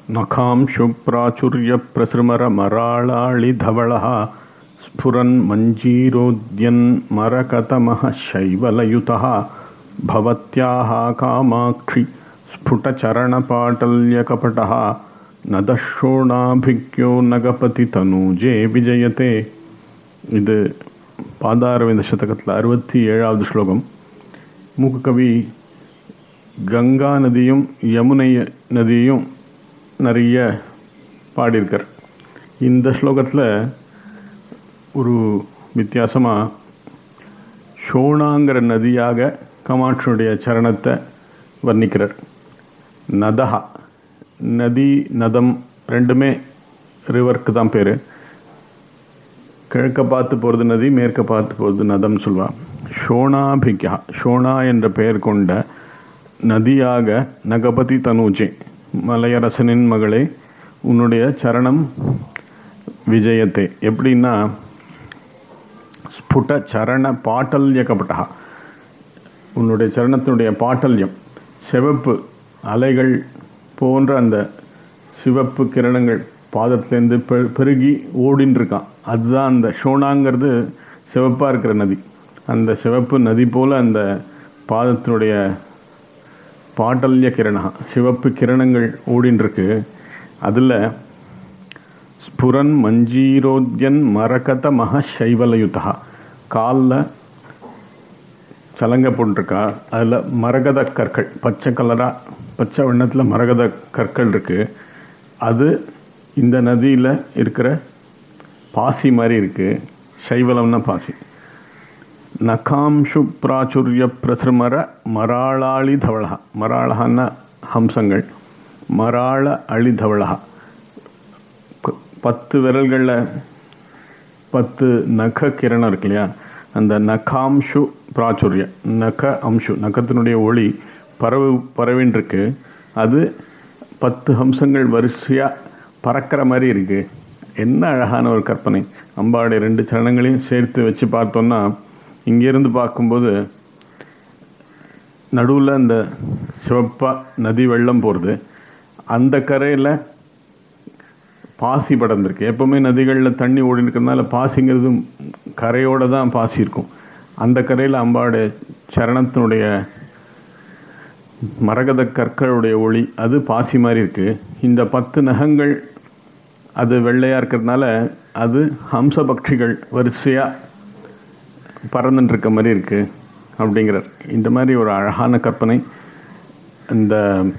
नखांशुप्राचुर्यप्रसृमरमराळाळिधवळः स्फुरन्मञ्जीरोद्यन्मरकतमः शैवलयुतः भवत्याः कामाक्षि स्फुटचरणपाटल्यकपटः நதஷோணாபிக்யோ நகபதி தனூஜே விஜயதே இது பாதாரவிந்த சதகத்தில் அறுபத்தி ஏழாவது ஸ்லோகம் மூக்குக்கவி கங்கா நதியும் யமுனை நதியும் நிறைய பாடியிருக்கார் இந்த ஸ்லோகத்தில் ஒரு வித்தியாசமாக ஷோணாங்கிற நதியாக கமாட்சனுடைய சரணத்தை வர்ணிக்கிறார் நதஹா நதி நதம் ரெண்டுமே ரிவருக்கு தான் பேர் கிழக்க பார்த்து போகிறது நதி மேற்க பார்த்து போகிறது நதம் சொல்வான் ஷோணாபிக்யா ஷோணா என்ற பெயர் கொண்ட நதியாக நகபதி தனூஜே மலையரசனின் மகளே உன்னுடைய சரணம் விஜயத்தை எப்படின்னா ஸ்புட சரண பாட்டல்யகப்பட்டா உன்னுடைய சரணத்தினுடைய பாட்டல்யம் சிவப்பு அலைகள் போன்ற அந்த சிவப்பு கிரணங்கள் பாதத்திலேருந்து பெ பெருகி ஓடின்னு இருக்கான் அதுதான் அந்த ஷோனாங்கிறது சிவப்பாக இருக்கிற நதி அந்த சிவப்பு நதி போல் அந்த பாதத்தினுடைய பாட்டல்ய கிரணா சிவப்பு கிரணங்கள் ஓடின்னு இருக்கு அதில் ஸ்புரன் மஞ்சீரோத்யன் மரகத மக சைவலயுதா காலில் சலங்க போட்டிருக்கா அதில் மரகத கற்கள் பச்சை கலராக பச்சை வண்ணத்தில் மரகத கற்கள் இருக்குது அது இந்த நதியில் இருக்கிற பாசி மாதிரி இருக்குது சைவலம்னா பாசி நகாம்சு பிராச்சுரிய பிரசிருமர மராளாளி தவளா மராளஹான்னா ஹம்சங்கள் மராள அழிதவளா பத்து விரல்களில் பத்து நக கிரணம் இருக்கு இல்லையா அந்த நகாம்சு பிராச்சுரிய நக அம்சு நகத்தினுடைய ஒளி பரவு பரவின்னு இருக்கு அது பத்து ஹம்சங்கள் வரிசையாக பறக்கிற மாதிரி இருக்கு என்ன அழகான ஒரு கற்பனை அம்பாவுடைய ரெண்டு சரணங்களையும் சேர்த்து வச்சு பார்த்தோம்னா இங்கேருந்து பார்க்கும்போது நடுவில் அந்த சிவப்பா நதி வெள்ளம் போகிறது அந்த கரையில் பாசி படர்ந்துருக்கு எப்போவுமே நதிகளில் தண்ணி ஓடி இருக்கிறதுனால பாசிங்கிறது கரையோடு தான் பாசி இருக்கும் அந்த கரையில் அம்பாவுடைய சரணத்தினுடைய மரகத கற்களுடைய ஒளி அது பாசி மாதிரி இருக்குது இந்த பத்து நகங்கள் அது வெள்ளையாக இருக்கிறதுனால அது ஹம்ச பட்சிகள் வரிசையாக பறந்துட்டு இருக்க மாதிரி இருக்குது அப்படிங்கிறார் இந்த மாதிரி ஒரு அழகான கற்பனை இந்த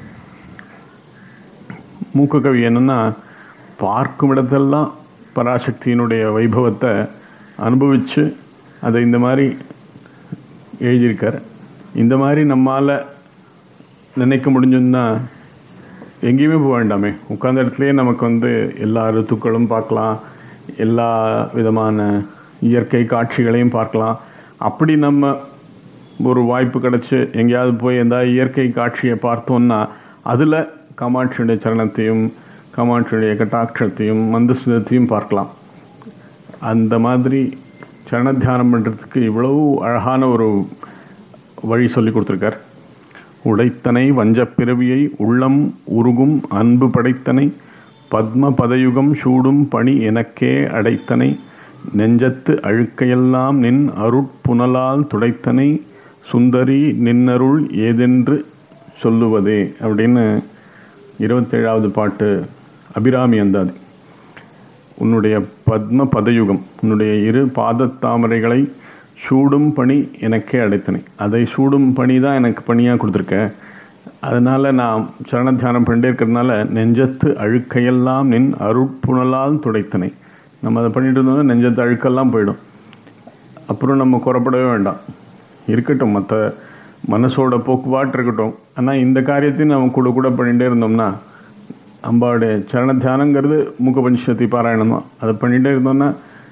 மூக்கு கவி என்னென்னா பார்க்கும் இடத்தெல்லாம் பராசக்தியினுடைய வைபவத்தை அனுபவித்து அதை இந்த மாதிரி எழுதியிருக்கார் இந்த மாதிரி நம்மால் நினைக்க முடிஞ்சதுன்னா எங்கேயுமே போக வேண்டாமே உட்கார்ந்த இடத்துலையே நமக்கு வந்து எல்லா ருத்துக்களும் பார்க்கலாம் எல்லா விதமான இயற்கை காட்சிகளையும் பார்க்கலாம் அப்படி நம்ம ஒரு வாய்ப்பு கிடச்சி எங்கேயாவது போய் எந்த இயற்கை காட்சியை பார்த்தோம்னா அதில் காமாட்சியுடைய சரணத்தையும் காமாட்சியுடைய கட்டாட்சத்தையும் மந்தஸ்மிதத்தையும் பார்க்கலாம் அந்த மாதிரி சரண தியானம் பண்ணுறதுக்கு இவ்வளவு அழகான ஒரு வழி சொல்லி கொடுத்துருக்கார் உடைத்தனை வஞ்சப் பிறவியை உள்ளம் உருகும் அன்பு படைத்தனை பத்ம பதயுகம் சூடும் பணி எனக்கே அடைத்தனை நெஞ்சத்து அழுக்கையெல்லாம் நின் அருட்புனலால் துடைத்தனை சுந்தரி நின்னருள் ஏதென்று சொல்லுவதே அப்படின்னு இருபத்தேழாவது பாட்டு அபிராமி அந்தாதி உன்னுடைய பத்ம பதயுகம் உன்னுடைய இரு பாதத் தாமரைகளை சூடும் பணி எனக்கே அடைத்தனை அதை சூடும் பணி தான் எனக்கு பணியாக கொடுத்துருக்க அதனால் நான் சரண தியானம் பண்ணிட்டே இருக்கிறதுனால நெஞ்சத்து அழுக்கையெல்லாம் நின் அருட்புணலால் துடைத்தனை நம்ம அதை பண்ணிட்டு இருந்தோம்னா நெஞ்சத்து அழுக்கெல்லாம் போயிடும் அப்புறம் நம்ம குறப்படவே வேண்டாம் இருக்கட்டும் மற்ற மனசோட போக்குபாட்டு இருக்கட்டும் ஆனால் இந்த காரியத்தையும் நம்ம கூட கூட பண்ணிகிட்டே இருந்தோம்னா அம்பாவுடைய சரண தியானங்கிறது மூக்க பஞ்சசக்தி பாராயணம் தான் அதை பண்ணிகிட்டே இருந்தோம்னா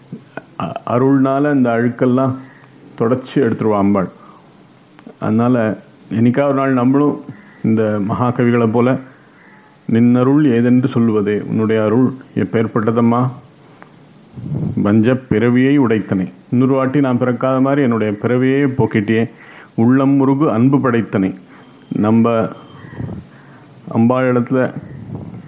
அருள்னால இந்த அழுக்கெல்லாம் தொடச்சி எடுத்துருவா அம்பாள் அதனால் என்னைக்காவது ஒரு நாள் நம்மளும் இந்த மகாகவிகளை போல நின்னருள் ஏதென்று சொல்லுவதே உன்னுடைய அருள் எப்பேற்பட்டதம்மா வஞ்ச பிறவியை உடைத்தனை இன்னொரு வாட்டி நான் பிறக்காத மாதிரி என்னுடைய பிறவியை போக்கிட்டியே உள்ளம் முருகு அன்பு படைத்தனை நம்ம அம்பாள் இடத்துல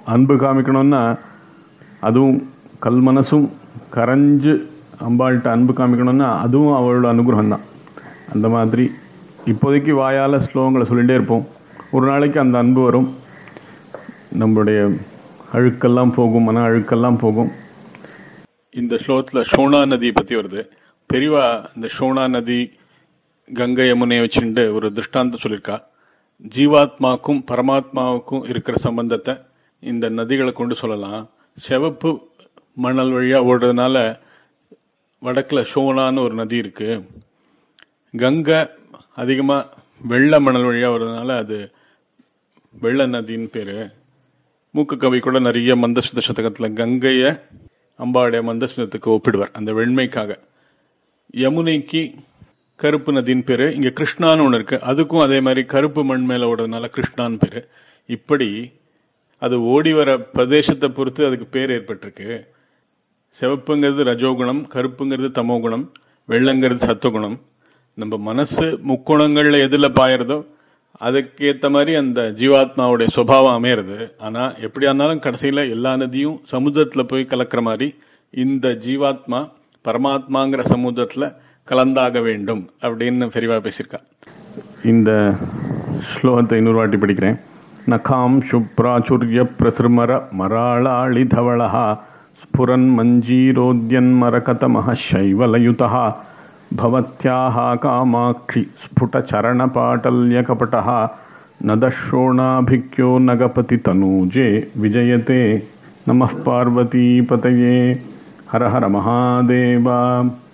அன்பு காமிக்கணும்னா அதுவும் கல் மனசும் கரைஞ்சு அம்பாள்கிட்ட அன்பு காமிக்கணும்னா அதுவும் அவளோட அனுகிரகம் தான் அந்த மாதிரி இப்போதைக்கு வாயால் ஸ்லோகங்களை சொல்லிகிட்டே இருப்போம் ஒரு நாளைக்கு அந்த அன்பு வரும் நம்மளுடைய அழுக்கெல்லாம் போகும் மன அழுக்கெல்லாம் போகும் இந்த ஸ்லோகத்தில் ஷோனா நதியை பற்றி வருது பெரியவா இந்த ஷோனா நதி கங்கை யமுனையை வச்சுட்டு ஒரு திருஷ்டாந்தம் சொல்லியிருக்கா ஜீவாத்மாவுக்கும் பரமாத்மாவுக்கும் இருக்கிற சம்பந்தத்தை இந்த நதிகளை கொண்டு சொல்லலாம் சிவப்பு மணல் வழியாக ஓடுறதுனால வடக்கில் ஷோனான்னு ஒரு நதி இருக்குது கங்கை அதிகமாக வெள்ளை மணல் வழியாக வர்றதுனால அது வெள்ள நதின்னு பேர் மூக்கு கவி கூட நிறைய மந்தஸ்மித சதகத்தில் கங்கையை அம்பாவுடைய மந்தஸ்மிதத்துக்கு ஒப்பிடுவார் அந்த வெண்மைக்காக யமுனைக்கு கருப்பு நதின்னு பேர் இங்கே கிருஷ்ணான்னு ஒன்று இருக்குது அதுக்கும் அதே மாதிரி கருப்பு மண் மேலே ஓடுறதுனால கிருஷ்ணான்னு பேர் இப்படி அது ஓடி வர பிரதேசத்தை பொறுத்து அதுக்கு பேர் ஏற்பட்டிருக்கு சிவப்புங்கிறது ரஜோகுணம் கருப்புங்கிறது தமோகுணம் வெள்ளங்கிறது சத்துவகுணம் நம்ம மனசு முக்குணங்களில் எதில் பாயறதோ அதுக்கேற்ற மாதிரி அந்த ஜீவாத்மாவுடைய சுபாவம் அமையிறது ஆனால் எப்படி ஆனாலும் கடைசியில் எல்லா நதியும் சமுத்திரத்தில் போய் கலக்கிற மாதிரி இந்த ஜீவாத்மா பரமாத்மாங்கிற சமுத்திரத்தில் கலந்தாக வேண்டும் அப்படின்னு பெரியவா பேசியிருக்கா இந்த ஸ்லோகத்தை இன்னொரு வாட்டி படிக்கிறேன் நகாம் சுப்ராச்சுரிய பிரசிருமர மராளாளி தவளா ஸ்புரன் மஞ்சீரோத்யன்மரகதமः शैवलयुतः भवत्याः कामाक्षि स्फुटचरणपाटल्यकपटः नदशोणाभिक्यो नगपतितनूजे विजयते नमः पार्वतीपतये हर हर महादेव